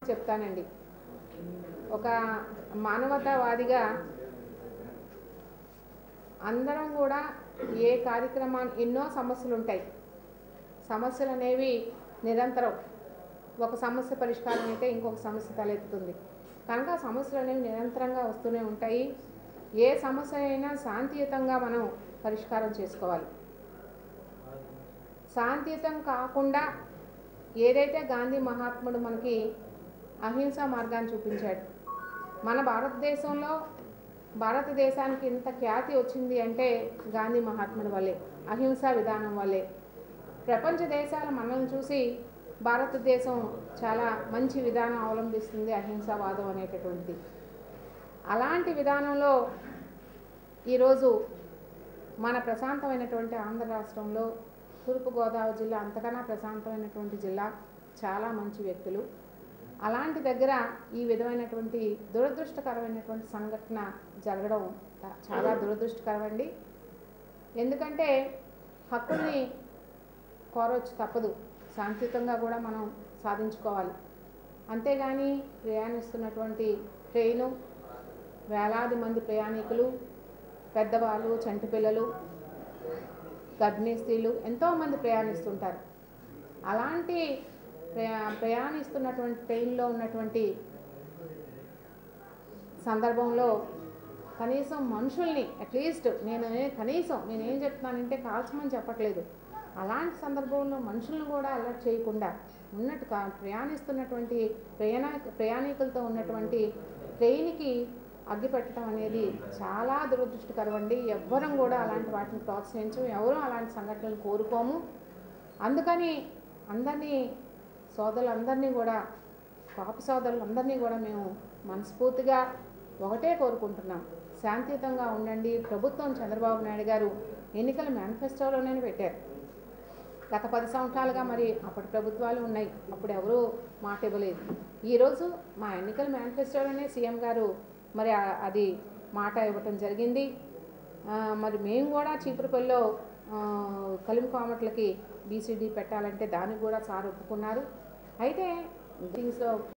చెప్తానండి ఒక మానవతావాదిగా అందరం కూడా ఏ కార్యక్రమాన్ని ఎన్నో సమస్యలు ఉంటాయి సమస్యలు అనేవి నిరంతరం ఒక సమస్య పరిష్కారం అయితే ఇంకొక సమస్య తలెత్తుతుంది కనుక ఆ సమస్యలు అనేవి నిరంతరంగా వస్తూనే ఉంటాయి ఏ సమస్య అయినా శాంతియుతంగా మనం పరిష్కారం చేసుకోవాలి శాంతియుతం కాకుండా ఏదైతే గాంధీ మహాత్ముడు మనకి అహింసా మార్గాన్ని చూపించాడు మన భారతదేశంలో భారతదేశానికి ఇంత ఖ్యాతి వచ్చింది అంటే గాంధీ మహాత్ముడి వల్లే అహింసా విధానం వల్లే ప్రపంచ దేశాలు మనల్ని చూసి భారతదేశం చాలా మంచి విధానం అవలంబిస్తుంది అహింసావాదం అనేటటువంటిది అలాంటి విధానంలో ఈరోజు మన ప్రశాంతమైనటువంటి ఆంధ్ర రాష్ట్రంలో తూర్పుగోదావరి జిల్లా అంతకన్నా ప్రశాంతమైనటువంటి జిల్లా చాలా మంచి వ్యక్తులు అలాంటి దగ్గర ఈ విధమైనటువంటి దురదృష్టకరమైనటువంటి సంఘటన జరగడం త- చాలా దురదృష్టకరమండి ఎందుకంటే హక్కుల్ని కోరవచ్చు తప్పదు శాంతియుతంగా కూడా మనం సాధించుకోవాలి అంతేగాని ప్రయాణిస్తున్నటువంటి ట్రైను వేలాది మంది ప్రయాణికులు పెద్దవాళ్ళు చంటి పిల్లలు గర్భిణీ స్త్రీలు ఎంతోమంది ప్రయాణిస్తుంటారు అలాంటి ప్రయా ప్రయాణిస్తున్నటువంటి ట్రైన్లో ఉన్నటువంటి సందర్భంలో కనీసం మనుషుల్ని అట్లీస్ట్ నేను ఏ- కనీసం నేను ఏం చెప్తున్నానంటే కాల్చమని చెప్పట్లేదు అలాంటి సందర్భంలో మనుషులను కూడా అలర్ట్ చేయకుండా ఉన్నట్టు కా- ప్రయాణిస్తున్నటువంటి ప్రయాణ ప్రయాణికులతో ఉన్నటువంటి ట్రైన్కి అగ్గి పెట్టడం అనేది చాలా దురదృష్టకరం అండి ఎవ్వరం కూడా అలాంటి వాటిని ప్రోత్సహించం ఎవరూ అలాంటి సంఘటనలు కోరుకోము అందుకని అందరినీ సోదరులందరినీ కూడా పాప సోదరులందరినీ కూడా మేము మనస్ఫూర్తిగా ఒకటే కోరుకుంటున్నాం శాంతియుతంగా ఉండండి ప్రభుత్వం చంద్రబాబు నాయుడు గారు ఎన్నికల మేనిఫెస్టోలోనే పెట్టారు గత పది సంవత్సరాలుగా మరి అప్పటి ప్రభుత్వాలు ఉన్నాయి అప్పుడు ఎవరూ మాట ఇవ్వలేదు ఈరోజు మా ఎన్నికల మేనిఫెస్టోలోనే సీఎం గారు మరి ఆ- అది మాట ఇవ్వటం జరిగింది ఆ, మరి మేము కూడా చీపురుపల్లిలో ఆ, కలిమి కామట్లకి బీసీడీ పెట్టాలంటే దానికి కూడా సార్ ఒప్పుకున్నారు అయితే థింగ్స్లో